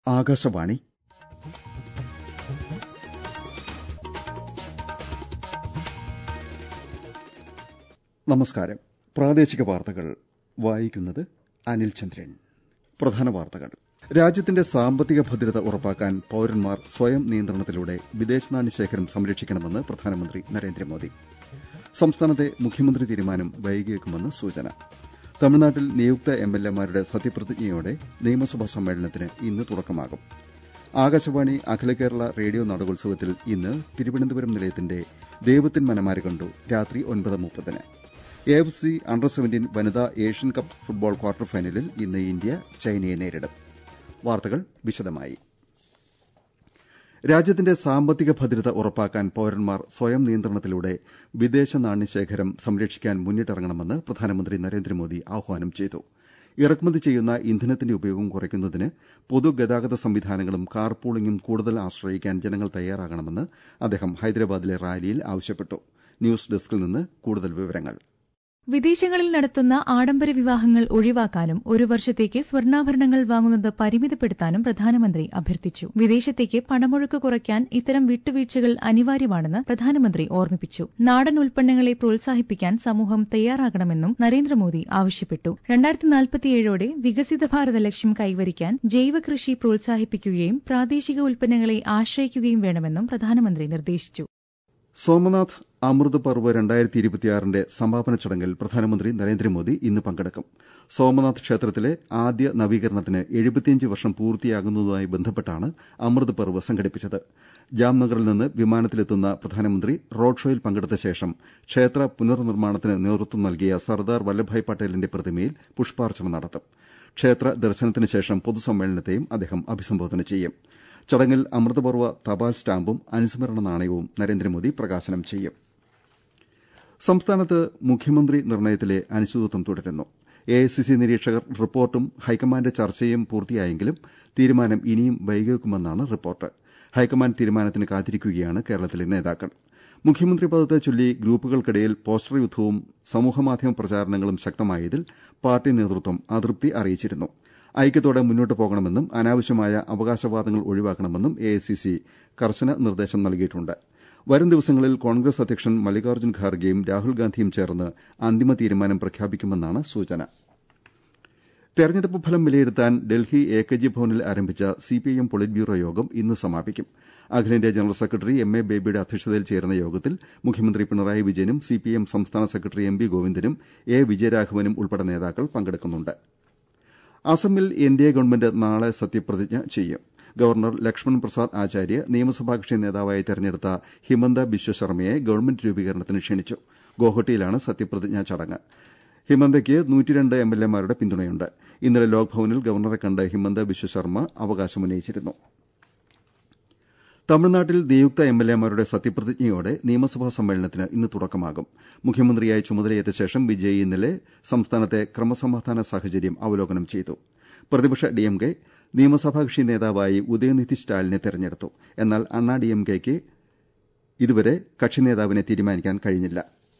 ആകാശവാണി നമസ്കാരം പ്രാദേശിക വാർത്തകൾ വായിക്കുന്നത് അനിൽ ചന്ദ്രൻ പ്രധാന വാർത്തകൾ രാജ്യത്തിന്റെ സാമ്പത്തിക ഭദ്രത ഉറപ്പാക്കാൻ പൌരന്മാർ സ്വയം നിയന്ത്രണത്തിലൂടെ വിദേശ നാണ്യ ശേഖരം സംരക്ഷിക്കണമെന്ന് പ്രധാനമന്ത്രി നരേന്ദ്രമോദി സംസ്ഥാനത്തെ മുഖ്യമന്ത്രി തീരുമാനം വൈകിയേക്കുമെന്ന് സൂചന തമിഴ്നാട്ടിൽ നിയുക്ത എംഎൽഎമാരുടെ സത്യപ്രതിജ്ഞയോടെ നിയമസഭാ സമ്മേളനത്തിന് ഇന്ന് തുടക്കമാകും ആകാശവാണി അഖില കേരള റേഡിയോ നാടകോത്സവത്തിൽ ഇന്ന് തിരുവനന്തപുരം നിലയത്തിന്റെ ദൈവത്തിൻ മനമാര് കണ്ടു രാത്രി ഒൻപത് മുപ്പതിന് A F C under seventeen വനിതാ ഏഷ്യൻ കപ്പ് ഫുട്ബോൾ ക്വാർട്ടർ ഫൈനലിൽ ഇന്ന് ഇന്ത്യ ചൈനയെ നേരിടും വാർത്തകൾ വിശദമായി രാജ്യത്തിന്റെ സാമ്പത്തിക ഭദ്രത ഉറപ്പാക്കാൻ പൌരന്മാർ സ്വയം നിയന്ത്രണത്തിലൂടെ വിദേശ നാണ്യശേഖരം സംരക്ഷിക്കാൻ മുന്നിട്ടിറങ്ങണമെന്ന് പ്രധാനമന്ത്രി നരേന്ദ്രമോദി ആഹ്വാനം ചെയ്തു ഇറക്കുമതി ചെയ്യുന്ന ഇന്ധനത്തിന്റെ ഉപയോഗം കുറയ്ക്കുന്നതിന് പൊതുഗതാഗത സംവിധാനങ്ങളും കാർ പൂളിംഗും കൂടുതൽ ആശ്രയിക്കാൻ ജനങ്ങൾ തയ്യാറാകണമെന്ന് അദ്ദേഹം ഹൈദരാബാദിലെ റാലിയിൽ ആവശ്യപ്പെട്ടു ന്യൂസ് ഡെസ്കിൽ നിന്ന് കൂടുതൽ വിവരങ്ങൾ വിദേശങ്ങളിൽ നടത്തുന്ന ആഡംബര വിവാഹങ്ങൾ ഒഴിവാക്കാനും ഒരു വർഷത്തേക്ക് സ്വർണ്ണാഭരണങ്ങൾ വാങ്ങുന്നത് പരിമിതപ്പെടുത്താനും പ്രധാനമന്ത്രി അഭ്യർത്ഥിച്ചു വിദേശത്തേക്ക് പണമൊഴുക്ക് കുറയ്ക്കാൻ ഇത്തരം വിട്ടുവീഴ്ചകൾ അനിവാര്യമാണെന്ന് പ്രധാനമന്ത്രി ഓർമ്മിപ്പിച്ചു നാടൻ ഉൽപ്പന്നങ്ങളെ പ്രോത്സാഹിപ്പിക്കാൻ സമൂഹം തയ്യാറാകണമെന്നും നരേന്ദ്രമോദി ആവശ്യപ്പെട്ടു രണ്ടായിരത്തി നാൽപ്പത്തിയേഴോടെ വികസിത ഭാരത ലക്ഷ്യം കൈവരിക്കാൻ ജൈവ കൃഷി പ്രോത്സാഹിപ്പിക്കുകയും പ്രാദേശിക ഉൽപ്പന്നങ്ങളെ ആശ്രയിക്കുകയും വേണമെന്നും പ്രധാനമന്ത്രി നിർദ്ദേശിച്ചു സോമനാഥ് അമൃത് പർവ് രണ്ടായിരത്തി ഇരുപത്തിയാറിന്റെ സമാപന ചടങ്ങിൽ പ്രധാനമന്ത്രി നരേന്ദ്രമോദി ഇന്ന് പങ്കെടുക്കും സോമനാഥ് ക്ഷേത്രത്തിലെ ആദ്യ നവീകരണത്തിന് എഴുപത്തിയഞ്ച് വർഷം പൂർത്തിയാകുന്നതുമായി ബന്ധപ്പെട്ടാണ് അമൃത് പർവ് സംഘടിപ്പിച്ചത് ജാംനഗറിൽ നിന്ന് വിമാനത്തിലെത്തുന്ന പ്രധാനമന്ത്രി റോഡ് ഷോയിൽ പങ്കെടുത്ത ശേഷം ക്ഷേത്ര പുനർനിർമ്മാണത്തിന് നേതൃത്വം നൽകിയ സർദാർ വല്ലഭായ് പട്ടേലിന്റെ പ്രതിമയിൽ പുഷ്പാർച്ചന നടത്തും ക്ഷേത്ര ദർശനത്തിന് ശേഷം പൊതുസമ്മേളനത്തെയും അദ്ദേഹം അഭിസംബോധന ചെയ്യും ചടങ്ങിൽ അമൃതപർവ്വ തപാൽ സ്റ്റാമ്പും അനുസ്മരണ നാണയവും നരേന്ദ്രമോദി പ്രകാശനം ചെയ്യും സംസ്ഥാനത്ത് മുഖ്യമന്ത്രി നിർണയത്തിലെ അനിശ്ചിതത്വം തുടരുന്നു എഐസിസി നിരീക്ഷകർ റിപ്പോർട്ടും ഹൈക്കമാൻഡ് ചർച്ചയും പൂർത്തിയായെങ്കിലും തീരുമാനം ഇനിയും വൈകിയേക്കുമെന്നാണ് റിപ്പോർട്ട് ഹൈക്കമാൻഡ് തീരുമാനത്തിന് കാത്തിരിക്കുകയാണ് കേരളത്തിലെ നേതാക്കൾ മുഖ്യമന്ത്രി പദത്തെ ചൊല്ലി ഗ്രൂപ്പുകൾക്കിടയിൽ പോസ്റ്റർ യുദ്ധവും സമൂഹമാധ്യമ പ്രചാരണങ്ങളും ശക്തമായതിൽ പാർട്ടി നേതൃത്വം അതൃപ്തി അറിയിച്ചിരുന്നു ഐക്യത്തോടെ മുന്നോട്ട് പോകണമെന്നും അനാവശ്യമായ അവകാശവാദങ്ങൾ ഒഴിവാക്കണമെന്നും എഐസിസി കർശന നിർദ്ദേശം നൽകിയിട്ടുണ്ട് വരും ദിവസങ്ങളിൽ കോൺഗ്രസ് അധ്യക്ഷൻ മല്ലികാർജ്ജുൻ ഖാർഗെയും രാഹുൽ ഗാന്ധിയും ചേർന്ന് അന്തിമ തീരുമാനം പ്രഖ്യാപിക്കുമെന്നാണ് സൂചന തെരഞ്ഞെടുപ്പ് ഫലം വിലയിരുത്താൻ ഡൽഹി എ കെ ജി ഭവനിൽ ആരംഭിച്ച സിപിഐഎം പൊളിറ്റ് ബ്യൂറോ യോഗം ഇന്ന് സമാപിക്കും അഖിലേന്ത്യാ ജനറൽ സെക്രട്ടറി എം എ ബേബിയുടെ അധ്യക്ഷതയിൽ ചേരുന്ന യോഗത്തിൽ മുഖ്യമന്ത്രി പിണറായി വിജയനും സിപിഐഎം സംസ്ഥാന സെക്രട്ടറി എം വി ഗോവിന്ദനും എ വിജയരാഘവനും ഉൾപ്പെടെ നേതാക്കൾ പങ്കെടുക്കുന്നുണ്ട് അസമിൽ എൻഡിഎ ഗവൺമെന്റ് നാളെ സത്യപ്രതിജ്ഞ ചെയ്യും ഗവർണർ ലക്ഷ്മൺ പ്രസാദ് ആചാര്യ നിയമസഭാ കക്ഷി നേതാവായി തെരഞ്ഞെടുത്ത ഹിമന്ത ബിശ്വ ശർമ്മയെ ഗവൺമെന്റ് രൂപീകരണത്തിന് ക്ഷണിച്ചു ഗോഹട്ടിയിലാണ് സത്യപ്രതിജ്ഞാ ചടങ്ങ് ഹിമന്തയ്ക്ക് നൂറ്റിരണ്ട് എംഎൽഎമാരുടെ പിന്തുണയുണ്ട് ഇന്നലെ ലോക്ഭവനിൽ ഗവർണറെ കണ്ട് ഹിമന്ത ബിശ്വ ശർമ്മ അവകാശമുന്നയിച്ചിരുന്നു തമിഴ്നാട്ടിൽ നിയുക്ത എംഎൽഎമാരുടെ സത്യപ്രതിജ്ഞയോടെ നിയമസഭാ സമ്മേളനത്തിന് ഇന്ന് തുടക്കമാകും മുഖ്യമന്ത്രിയായി ചുമതലയേറ്റ ശേഷം വിജയ് ഇന്നലെ സംസ്ഥാനത്തെ ക്രമസമാധാന സാഹചര്യം അവലോകനം ചെയ്തു പ്രതിപക്ഷ ഡിഎംകെ നിയമസഭാ കക്ഷി നേതാവായി ഉദയനിധി സ്റ്റാലിനെ തെരഞ്ഞെടുത്തു എന്നാൽ അണ്ണാ ഡിഎംകെയ്ക്ക് ഇതുവരെ കക്ഷി നേതാവിനെ തീരുമാനിക്കാൻ കഴിഞ്ഞില്ല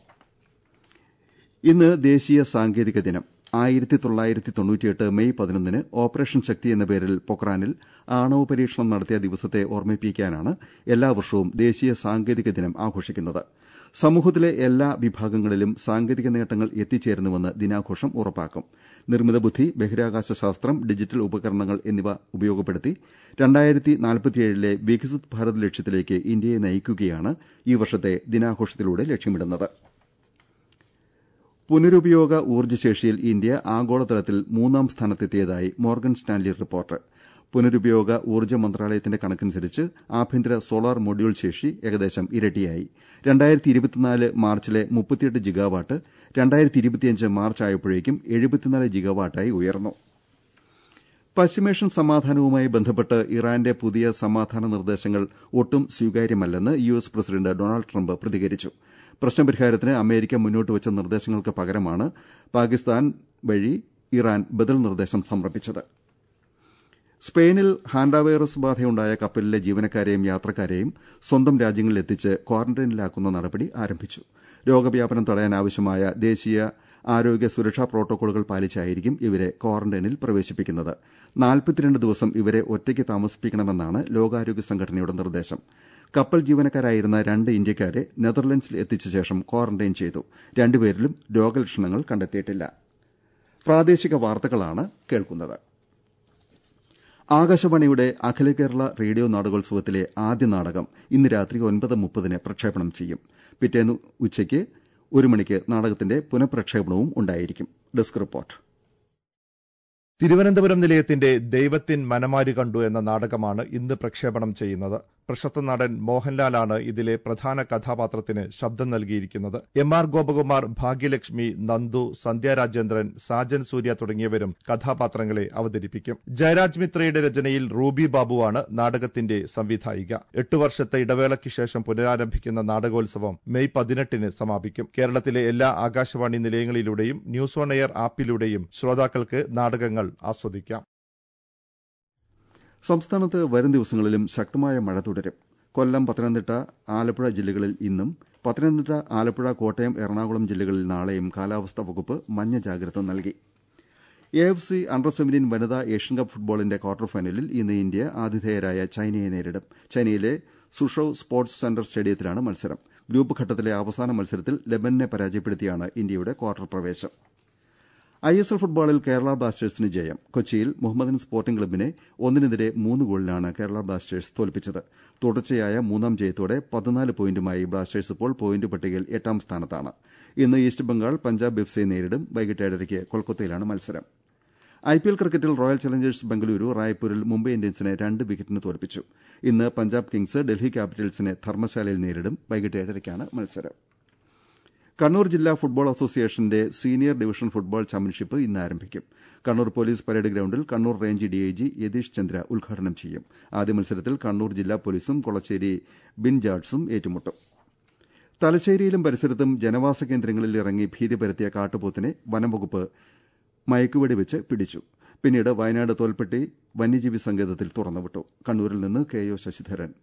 ഇന്ന് ദേശീയ സാങ്കേതിക ദിനം ആയിരത്തി തൊള്ളായിരത്തി തൊണ്ണൂറ്റിയെട്ട് മെയ് പതിനൊന്നിന് ഓപ്പറേഷൻ ശക്തി എന്ന പേരിൽ പൊക്രാനിൽ ആണവ പരീക്ഷണം നടത്തിയ ദിവസത്തെ ഓർമ്മിപ്പിക്കാനാണ് എല്ലാ വർഷവും ദേശീയ സാങ്കേതിക ദിനം ആഘോഷിക്കുന്നത് സമൂഹത്തിലെ എല്ലാ വിഭാഗങ്ങളിലും സാങ്കേതിക നേട്ടങ്ങൾ എത്തിച്ചേരുന്നുവെന്ന് ദിനാഘോഷം ഉറപ്പാക്കും നിർമ്മിത ബുദ്ധി ബഹിരാകാശ ശാസ്ത്രം ഡിജിറ്റൽ ഉപകരണങ്ങൾ എന്നിവ ഉപയോഗപ്പെടുത്തി രണ്ടായിരത്തി നാൽപ്പത്തിയേഴിലെ വികസിത് ഭാരത് ലക്ഷ്യത്തിലേക്ക് ഇന്ത്യയെ നയിക്കുകയാണ് ഈ വർഷത്തെ ദിനാഘോഷത്തിലൂടെ ലക്ഷ്യമിടുന്നത് പുനരുപയോഗ ഊർജ്ജശേഷിയിൽ ഇന്ത്യ ആഗോളതലത്തിൽ മൂന്നാം സ്ഥാനത്തെത്തിയതായി മോർഗൻ സ്റ്റാൻലി റിപ്പോർട്ട് പുനരുപയോഗ ഊർജ്ജ മന്ത്രാലയത്തിന്റെ കണക്കനുസരിച്ച് ആഭ്യന്തര സോളാർ മൊഡ്യൂൾ ശേഷി ഏകദേശം ഇരട്ടിയായി രണ്ടായിരത്തി ഇരുപത്തിനാല് മാർച്ചിലെ മുപ്പത്തിയെട്ട് ജിഗാവാട്ട് രണ്ടായിരത്തി ഇരുപത്തിയഞ്ച് മാർച്ച് ആയപ്പോഴേക്കും എഴുപത്തിനാല് ജിഗാവാട്ടായി ഉയർന്നു പശ്ചിമേഷ്യൻ സമാധാനവുമായി ബന്ധപ്പെട്ട് ഇറാന്റെ പുതിയ സമാധാന നിർദ്ദേശങ്ങൾ ഒട്ടും സ്വീകാര്യമല്ലെന്ന് U S president Donald Trump പ്രതികരിച്ചു പ്രശ്നപരിഹാരത്തിന് അമേരിക്ക മുന്നോട്ടുവച്ച നിർദ്ദേശങ്ങൾക്ക് പകരമാണ് പാകിസ്ഥാൻ വഴി ഇറാൻ ബദൽ നിർദ്ദേശം സമർപ്പിച്ചത് സ്പെയിനിൽ ഹാൻഡ വൈറസ് ബാധയുണ്ടായ കപ്പലിലെ ജീവനക്കാരെയും യാത്രക്കാരെയും സ്വന്തം രാജ്യങ്ങളിലെത്തിച്ച് ക്വാറന്റൈനിലാക്കുന്ന നടപടി ആരംഭിച്ചു രോഗവ്യാപനം തടയാനാവശ്യമായ ദേശീയ ആരോഗ്യ സുരക്ഷാ പ്രോട്ടോകോളുകൾ പാലിച്ചായിരിക്കും ഇവരെ ക്വാറന്റൈനിൽ പ്രവേശിപ്പിക്കുന്നത് നാൽപ്പത്തിരണ്ട് ദിവസം ഇവരെ ഒറ്റയ്ക്ക് താമസിപ്പിക്കണമെന്നാണ് ലോകാരോഗ്യ സംഘടനയുടെ നിർദ്ദേശം കപ്പൽ ജീവനക്കാരായിരുന്ന രണ്ട് ഇന്ത്യക്കാരെ നെതർലൻഡ്സിൽ എത്തിച്ച ശേഷം ക്വാറന്റൈൻ ചെയ്തു രണ്ടുപേരിലും രോഗലക്ഷണങ്ങൾ കണ്ടെത്തിയിട്ടില്ല പ്രാദേശിക വാർത്തകളാണ് കേൾക്കുന്നത് ആകാശവാണിയുടെ അഖില കേരള റേഡിയോ നാടകോത്സവത്തിലെ ആദ്യ നാടകം ഇന്ന് രാത്രി ഒൻപത് മുപ്പതിന് പ്രക്ഷേപണം ചെയ്യും പിറ്റേന്ന് ഉച്ചയ്ക്ക് ഒരു മണിക്ക് നാടകത്തിന്റെ പുനഃപ്രക്ഷേപണവും ഉണ്ടായിരിക്കും ഡെസ്ക് റിപ്പോർട്ട് തിരുവനന്തപുരം നിലയത്തിന്റെ ദൈവത്തിൻ മനമാരി കണ്ടു എന്ന നാടകമാണ് ഇന്ന് പ്രക്ഷേപണം ചെയ്യുന്നത് പ്രശസ്ത നടൻ മോഹൻലാലാണ് ഇതിലെ പ്രധാന കഥാപാത്രത്തിന് ശബ്ദം നൽകിയിരിക്കുന്നത് എം ആർ ഗോപകുമാർ ഭാഗ്യലക്ഷ്മി നന്ദു സന്ധ്യ രാജേന്ദ്രൻ സാജൻ സൂര്യ തുടങ്ങിയവരും കഥാപാത്രങ്ങളെ അവതരിപ്പിക്കും ജയരാജ് മിത്രയുടെ രചനയിൽ റൂബി ബാബുവാണ് നാടകത്തിന്റെ സംവിധായിക എട്ടു വർഷത്തെ ഇടവേളയ്ക്ക് ശേഷം പുനരാരംഭിക്കുന്ന നാടകോത്സവം മെയ് പതിനെട്ടിന് സമാപിക്കും കേരളത്തിലെ എല്ലാ ആകാശവാണി നിലയങ്ങളിലൂടെയും ന്യൂസ് ഓൺ എയർ ആപ്പിലൂടെയും ശ്രോതാക്കൾക്ക് നാടകങ്ങൾ ആസ്വദിക്കാം സംസ്ഥാനത്ത് വരും ദിവസങ്ങളിലും ശക്തമായ മഴ തുടരും കൊല്ലം പത്തനംതിട്ട ആലപ്പുഴ ജില്ലകളിൽ ഇന്നും പത്തനംതിട്ട ആലപ്പുഴ കോട്ടയം എറണാകുളം ജില്ലകളിൽ നാളെയും കാലാവസ്ഥാ വകുപ്പ് മഞ്ഞ ജാഗ്രത നൽകി A F C under seventeen വനിതാ ഏഷ്യൻ കപ്പ് ഫുട്ബോളിന്റെ ക്വാർട്ടർ ഫൈനലിൽ ഇന്ന് ഇന്ത്യ ആതിഥേയരായ ചൈനയെ നേരിടും ചൈനയിലെ സുഷൌ സ്പോർട്സ് സെന്റർ സ്റ്റേഡിയത്തിലാണ് മത്സരം ഗ്രൂപ്പ് ഘട്ടത്തിലെ അവസാന മത്സരത്തിൽ ലെബനനെ പരാജയപ്പെടുത്തിയാണ് ഇന്ത്യയുടെ ക്വാർട്ടർ പ്രവേശം ഐ എസ് എൽ ഫുട്ബോളിൽ കേരള ബ്ലാസ്റ്റേഴ്സിന് ജയം കൊച്ചിയിൽ മുഹമ്മദൻ സ്പോർട്ടിംഗ് ക്ലബിനെ ഒന്നിനെതിരെ മൂന്ന് ഗോളിനാണ് കേരള ബ്ലാസ്റ്റേഴ്സ് തോൽപ്പിച്ചത് തുടർച്ചയായ മൂന്നാം ജയത്തോടെ പതിനാല് പോയിന്റുമായി ബ്ലാസ്റ്റേഴ്സ് ഇപ്പോൾ പോയിന്റ് പട്ടികയിൽ എട്ടാം സ്ഥാനത്താണ് ഇന്ന് ഈസ്റ്റ് ബംഗാൾ പഞ്ചാബ് എഫ് സിയെ നേരിടും വൈകിട്ട് ഏഴരയ്ക്ക് കൊൽക്കത്തയിലാണ് മത്സരം ഐപിഎൽ ക്രിക്കറ്റിൽ റോയൽ ചലഞ്ചേഴ്സ് ബംഗളൂരു റായ്പൂരിൽ മുംബൈ ഇന്ത്യൻസിനെ രണ്ട് വിക്കറ്റിന് തോൽപ്പിച്ചു ഇന്ന് പഞ്ചാബ് കിങ്സ് ഡൽഹി ക്യാപിറ്റൽസിനെ ധർമ്മശാലയിൽ നേരിടും വൈകിട്ട് ഏഴരയ്ക്കാണ് മത്സരം കണ്ണൂർ ജില്ലാ ഫുട്ബോൾ അസോസിയേഷന്റെ സീനിയർ ഡിവിഷൻ ഫുട്ബോൾ ചാമ്പ്യൻഷിപ്പ് ഇന്ന് ആരംഭിക്കും കണ്ണൂർ പോലീസ് പരേഡ് ഗ്രൌണ്ടിൽ കണ്ണൂർ റേഞ്ച് ഡിഐജി യതീഷ് ചന്ദ്ര ഉദ്ഘാടനം ചെയ്യും ആദ്യ മത്സരത്തിൽ കണ്ണൂർ ജില്ലാ പോലീസും കൊളച്ചേരി ബിൻ ജാഡ്സും ഏറ്റുമുട്ടും തലശ്ശേരിയിലും പരിസരത്തും ജനവാസ കേന്ദ്രങ്ങളിൽ ഇറങ്ങി ഭീതി പരത്തിയ കാട്ടുപോത്തിനെ വനംവകുപ്പ് മയക്കുവെടി വെച്ച് പിടിച്ചു പിന്നീട് വയനാട് തോൽപ്പെട്ടി വന്യജീവി സങ്കേതത്തിൽ തുറന്നുവിട്ടു കണ്ണൂരിൽ നിന്ന് കെ ഒ ശശിധരൻ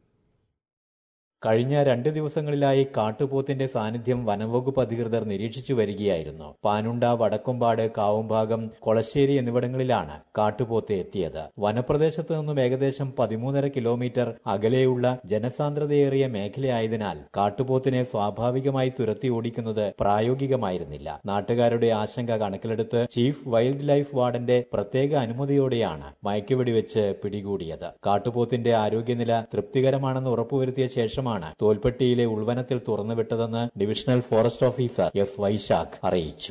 കഴിഞ്ഞ രണ്ട് ദിവസങ്ങളിലായി കാട്ടുപോത്തിന്റെ സാന്നിധ്യം വനംവകുപ്പ് അധികൃതർ നിരീക്ഷിച്ചു വരികയായിരുന്നു പാനുണ്ട വടക്കുംപാട് കാവുംഭാഗം കൊളശ്ശേരി എന്നിവിടങ്ങളിലാണ് കാട്ടുപോത്ത് എത്തിയത് വനപ്രദേശത്ത് നിന്നും ഏകദേശം പതിമൂന്നര കിലോമീറ്റർ അകലെയുള്ള ജനസാന്ദ്രതയേറിയ മേഖലയായതിനാൽ കാട്ടുപോത്തിനെ സ്വാഭാവികമായി തുരത്തി ഓടിക്കുന്നത് പ്രായോഗികമായിരുന്നില്ല നാട്ടുകാരുടെ ആശങ്ക കണക്കിലെടുത്ത് ചീഫ് വൈൽഡ് ലൈഫ് വാർഡന്റെ പ്രത്യേക അനുമതിയോടെയാണ് മയക്കുവെടിവെച്ച് പിടികൂടിയത് കാട്ടുപോത്തിന്റെ ആരോഗ്യനില തൃപ്തികരമാണെന്ന് ഉറപ്പുവരുത്തിയ ശേഷം ശേഷമാണ് തോൽപ്പെട്ടിയിലെ ഉൾവനത്തിൽ തുറന്നുവിട്ടതെന്ന് divisional forest officer S Vaishakh അറിയിച്ചു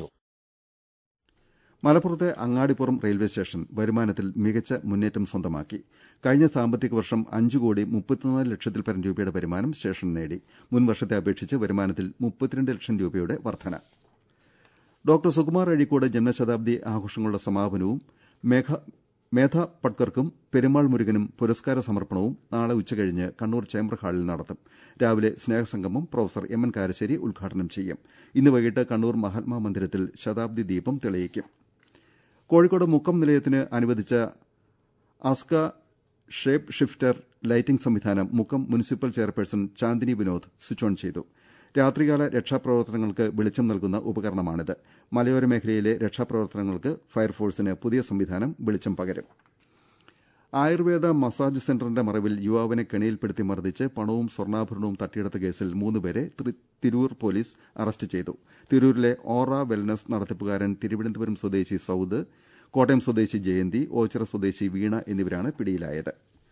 മലപ്പുറത്തെ അങ്ങാടിപ്പുറം റെയിൽവേ സ്റ്റേഷൻ വരുമാനത്തിൽ മികച്ച മുന്നേറ്റം സ്വന്തമാക്കി കഴിഞ്ഞ സാമ്പത്തിക വർഷം അഞ്ചു കോടി മുപ്പത്തിനാല് ലക്ഷത്തിൽ പരം രൂപയുടെ വരുമാനം സ്റ്റേഷൻ നേടി മുൻ വർഷത്തെ അപേക്ഷിച്ച് വരുമാനത്തിൽ മുപ്പത്തിരണ്ട് ലക്ഷം രൂപയുടെ വർധന ഡോക്ടർ സുകുമാർ അഴീക്കോട് ജന്മശതാബ്ദി ആഘോഷങ്ങളുടെ സമാപനവും മേധ പട്കർക്കും പെരുമാൾ മുരുകനും പുരസ്കാര സമർപ്പണവും നാളെ ഉച്ചകഴിഞ്ഞ് കണ്ണൂർ ചേംബർ ഹാളിൽ നടത്തും രാവിലെ സ്നേഹസംഗമം പ്രൊഫസർ എം എൻ കാരശ്ശേരി ഉദ്ഘാടനം ചെയ്യും ഇന്ന് വൈകിട്ട് കണ്ണൂർ മഹാത്മാ മന്ദിരത്തിൽ ശതാബ്ദി ദീപം തെളിയിക്കും കോഴിക്കോട് മുക്കം നിലയത്തിന് അനുവദിച്ച അസ്ക ഷേപ്പ് ഷിഫ്റ്റർ ലൈറ്റിംഗ് സംവിധാനം Mukkam municipal chairperson Chandini Vinod switch on ചെയ്തു രാത്രികാല രക്ഷാപ്രവർത്തനങ്ങൾക്ക് വെളിച്ചം നൽകുന്ന ഉപകരണമാണിത് മലയോര മേഖലയിലെ രക്ഷാപ്രവർത്തനങ്ങൾക്ക് ഫയർഫോഴ്സിന് പുതിയ സംവിധാനം വെളിച്ചം പകരും ആയുർവേദ മസാജ് സെന്ററിന്റെ മറവിൽ യുവാവിനെ കെണിയിൽപ്പെടുത്തി മർദ്ദിച്ച് പണവും സ്വർണ്ണാഭരണവും തട്ടിയെടുത്ത കേസിൽ മൂന്നുപേരെ തിരൂർ പോലീസ് അറസ്റ്റ് ചെയ്തു തിരൂരിലെ ഓറ വെൽനസ് നടത്തിപ്പുകാരൻ തിരുവനന്തപുരം സ്വദേശി സൌദ് കോട്ടയം സ്വദേശി ജയന്തി ഓച്ചിറ സ്വദേശി വീണ എന്നിവരാണ് പിടിയിലായത്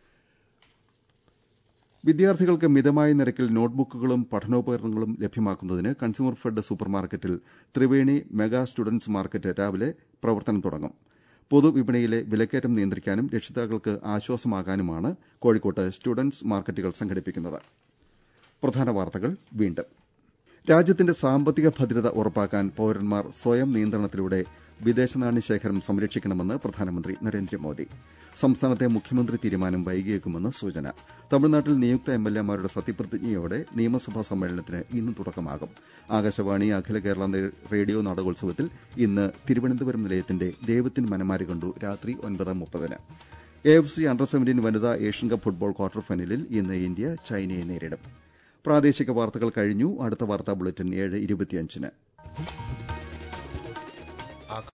വിദ്യാർത്ഥികൾക്ക് മിതമായ നിരക്കിൽ നോട്ട്ബുക്കുകളും പഠനോപകരണങ്ങളും ലഭ്യമാക്കുന്നതിന് കൺസ്യൂമർ ഫെഡ് സൂപ്പർമാർക്കറ്റിൽ ത്രിവേണി മെഗാ സ്റ്റുഡന്റ്സ് മാർക്കറ്റ് രാവിലെ പ്രവർത്തനം തുടങ്ങും പൊതുവിപണിയിലെ വിലക്കയറ്റം നിയന്ത്രിക്കാനും രക്ഷിതാക്കൾക്ക് ആശ്വാസമാകാനുമാണ് കോഴിക്കോട്ട് സ്റ്റുഡന്റ്സ് മാർക്കറ്റുകൾ സംഘടിപ്പിക്കുന്നത് പ്രധാന വാർത്തകൾ വീണ്ടും രാജ്യത്തിന്റെ സാമ്പത്തിക ഭദ്രത ഉറപ്പാക്കാൻ പൌരന്മാർ സ്വയം നിയന്ത്രണത്തിലൂടെ വിദേശ നാണ്യ ശേഖരം സംരക്ഷിക്കണമെന്ന് പ്രധാനമന്ത്രി നരേന്ദ്രമോദി സംസ്ഥാനത്തെ മുഖ്യമന്ത്രി തീരുമാനം വൈകിയേക്കുമെന്ന് സൂചന തമിഴ്നാട്ടിൽ നിയുക്ത എംഎൽഎമാരുടെ സത്യപ്രതിജ്ഞയോടെ നിയമസഭാ സമ്മേളനത്തിന് ഇന്ന് തുടക്കമാകും ആകാശവാണി അഖില കേരള റേഡിയോ നാടകോത്സവത്തിൽ ഇന്ന് തിരുവനന്തപുരം നിലയത്തിന്റെ ദൈവത്തിൻ മനമാരി കണ്ടു രാത്രി ഒൻപത് മുപ്പതിന് A F C under seventeen വനിതാ ഏഷ്യൻ കപ്പ് ഫുട്ബോൾ ക്വാർട്ടർ ഫൈനലിൽ ഇന്ന് ഇന്ത്യ ചൈനയെ നേരിടും പ്രാദേശിക വാർത്തകൾ കഴിഞ്ഞു അടുത്ത വാർത്താ ബുള്ളറ്റിൻ ഏഴ് ഇരുപത്തിയഞ്ചിന്